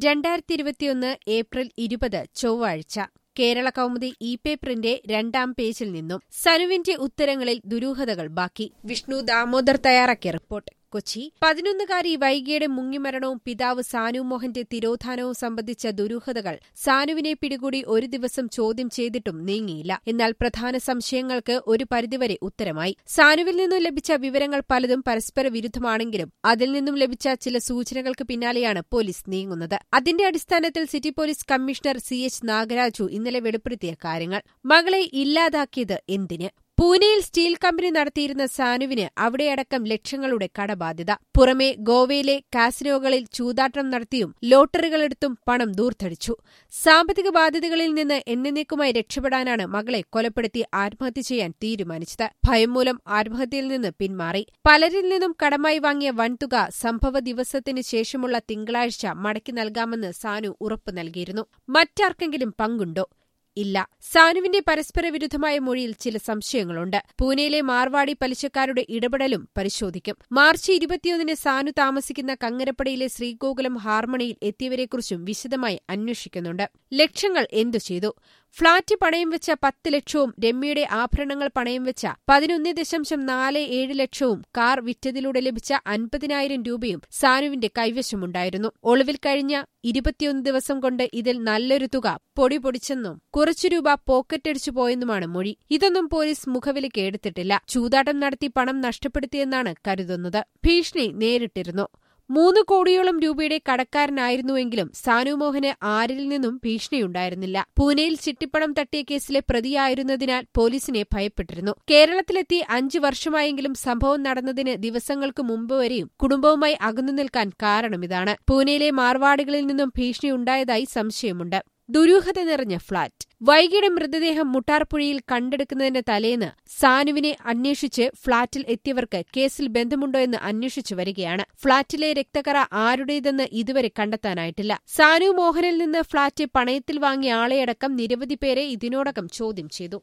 രണ്ടായിരത്തി ഇരുപത്തിയൊന്ന് ഏപ്രിൽ ഇരുപത് ചൊവ്വാഴ്ച കേരള കൗമുദി ഇ പേപ്പറിന്റെ രണ്ടാം പേജിൽ നിന്നും സനുവിന്റെ ഉത്തരങ്ങളിൽ ദുരൂഹതകൾ ബാക്കി വിഷ്ണു ദാമോദർ തയ്യാറാക്കിയ റിപ്പോർട്ട് കൊച്ചി പതിനൊന്നുകാരി വൈകിയുടെ മുങ്ങിമരണവും പിതാവ് സാനു മോഹന്റെ തിരോധാനവും സംബന്ധിച്ച ദുരൂഹതകൾ സാനുവിനെ പിടികൂടി ഒരു ദിവസം ചോദ്യം ചെയ്തിട്ടും നീങ്ങിയില്ല എന്നാൽ പ്രധാന സംശയങ്ങൾക്ക് ഒരു പരിധിവരെ ഉത്തരമായി സാനുവിൽ നിന്നും ലഭിച്ച വിവരങ്ങൾ പലതും പരസ്പര വിരുദ്ധമാണെങ്കിലും അതിൽ നിന്നും ലഭിച്ച ചില സൂചനകൾക്ക് പിന്നാലെയാണ് പോലീസ് നീങ്ങുന്നത് അതിന്റെ അടിസ്ഥാനത്തിൽ city police commissioner C H Nagaraju ഇന്നലെ വെളിപ്പെടുത്തിയ കാര്യങ്ങൾ മകളെ ഇല്ലാതാക്കിയത് എന്തിന് പൂനെയിൽ സ്റ്റീൽ കമ്പനി നടത്തിയിരുന്ന സാനുവിന് അവിടെയടക്കം ലക്ഷങ്ങളുടെ കടബാധ്യത പുറമെ ഗോവയിലെ കാസിനോകളിൽ ചൂതാട്ടം നടത്തിയും ലോട്ടറികളെടുത്തും പണം ദൂർത്തടിച്ചു സാമ്പത്തിക ബാധ്യതകളിൽ നിന്ന് എന്നേക്കുമായി രക്ഷപ്പെടാനാണ് മകളെ കൊലപ്പെടുത്തി ആത്മഹത്യ ചെയ്യാൻ തീരുമാനിച്ചത് ഭയം മൂലം ആത്മഹത്യയിൽ നിന്ന് പിന്മാറി പലരിൽ നിന്നും കടമായി വാങ്ങിയ വൻതുക സംഭവ ദിവസത്തിന് ശേഷമുള്ള തിങ്കളാഴ്ച മടക്കി നൽകാമെന്ന് സാനു ഉറപ്പു നൽകിയിരുന്നു മറ്റാർക്കെങ്കിലും പങ്കുണ്ടോ ഇല്ല സാനുവിന്റെ പരസ്പര വിരുദ്ധമായ മൊഴിയിൽ ചില സംശയങ്ങളുണ്ട് പൂനെയിലെ മാർവാടി പലിശക്കാരുടെ ഇടപെടലും പരിശോധിക്കും മാർച്ച് ഇരുപത്തിയൊന്നിന് സാനു താമസിക്കുന്ന കങ്ങരപ്പടിയിലെ ശ്രീഗോകുലം ഹാർമണിയിൽ എത്തിയവരെക്കുറിച്ചും വിശദമായി അന്വേഷിക്കുന്നുണ്ട് ലക്ഷങ്ങൾ എന്തു ചെയ്തു ഫ്ളാറ്റ് പണയം വെച്ച പത്ത് ലക്ഷവും രമ്യയുടെ ആഭരണങ്ങൾ പണയം വെച്ച പതിനൊന്ന് ദശാംശം നാല് ഏഴ് ലക്ഷവും കാർ വിറ്റതിലൂടെ ലഭിച്ച അൻപതിനായിരം രൂപയും സാനുവിന്റെ കൈവശമുണ്ടായിരുന്നു ഒളിവിൽ കഴിഞ്ഞ ഇരുപത്തിയൊന്ന് ദിവസം കൊണ്ട് ഇതിൽ നല്ലൊരു തുക പൊടി പൊടിച്ചെന്നും കുറച്ചു രൂപ പോക്കറ്റടിച്ചു പോയെന്നുമാണ് മൊഴി ഇതൊന്നും പോലീസ് മുഖവിലയ്ക്ക് എടുത്തിട്ടില്ല ചൂതാട്ടം നടത്തി പണം നഷ്ടപ്പെടുത്തിയെന്നാണ് കരുതുന്നത് ഭീഷണി നേരിട്ടിരുന്നു മൂന്ന് കോടിയോളം രൂപയുടെ കടക്കാരനായിരുന്നുവെങ്കിലും സാനുമോഹന് ആരിൽ നിന്നും ഭീഷണിയുണ്ടായിരുന്നില്ല പൂനെയിൽ ചിട്ടിപ്പണം തട്ടിയ കേസിലെ പ്രതിയായിരുന്നതിനാൽ പോലീസിനെ ഭയപ്പെട്ടിരുന്നു കേരളത്തിലെത്തി അഞ്ചു വർഷമായെങ്കിലും സംഭവം നടന്നതിന് ദിവസങ്ങൾക്ക് മുമ്പ് വരെയും കുടുംബവുമായി അകന്നു നിൽക്കാൻ കാരണമിതാണ് പൂനെയിലെ മാർവാടികളിൽ നിന്നും ഭീഷണിയുണ്ടായതായി സംശയമുണ്ട് ദുരൂഹത നിറഞ്ഞ ഫ്ളാറ്റ് വൈകിയുടെ മൃതദേഹം മുട്ടാർപ്പുഴയിൽ കണ്ടെടുക്കുന്നതിന്റെ തലേന്ന് സാനുവിനെ അന്വേഷിച്ച് ഫ്ളാറ്റിൽ എത്തിയവർക്ക് കേസിൽ ബന്ധമുണ്ടോ എന്ന് അന്വേഷിച്ചു വരികയാണ് ഫ്ളാറ്റിലെ രക്തക്കറ ആരുടേതെന്ന് ഇതുവരെ കണ്ടെത്താനായിട്ടില്ല സാനു മോഹനിൽ നിന്ന് ഫ്ളാറ്റ് പണയത്തിൽ വാങ്ങിയ ആളെയടക്കം നിരവധി പേരെ ഇതിനോടകം ചോദ്യം ചെയ്തു